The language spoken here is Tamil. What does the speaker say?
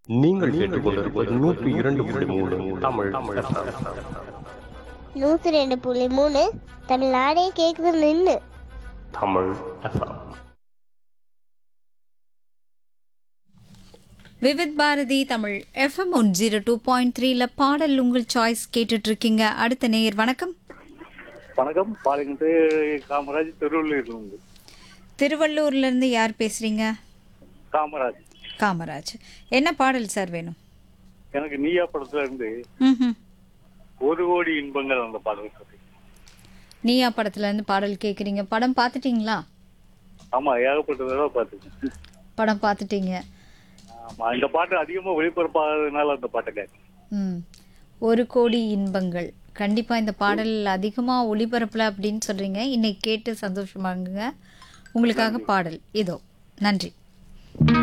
நீங்கள் கேட்டுக்கொண்டிருப்பது நூற்றி இரண்டு புள்ளி மூணு தமிழ் FM. நூற்றி ரெண்டு புள்ளி மூணு தமிழ்நாடே கேட்குது நின்று Tamil FM. Vividh Bharati Tamil FM one zero two point த்ரீல பாடல் உங்கள் சாய்ஸ் கேட்டுட்டு இருக்கீங்க அடுத்த நேயர் வணக்கம் வணக்கம் பாருங்கிட்டு காமராஜ் திருவள்ளூர்லேருந்து திருவள்ளூர்ல இருந்து யார் பேசுறீங்க காமராஜ் காமராஜ் என்ன பாடல் சார் வேணும் எனக்கு நீயா படத்துல இருந்து ம்ஹும். ஒரு கோடி இன்பங்கள் அந்த பாடல் கதை நீயா படத்துல இருந்து பாடல் கேக்குறீங்க படம் பார்த்துட்டீங்களா ஆமா ஏகப்பட்ட தடவை பார்த்துக்கேன் படம் பார்த்துட்டீங்க ஆமா இந்த பாட்டு அதிகமா ஒளிபரப்பாததுனால அந்த பாட்டை கேட்க ம் ஒரு கோடி இன்பங்கள் கண்டிப்பா இந்த பாடல் அதிகமா ஒளிபரப்பல அப்படின்னு சொல்றீங்க இன்னைக்கு கேட்டு சந்தோஷமாகுங்க உங்களுக்காக பாடல் இதோ நன்றி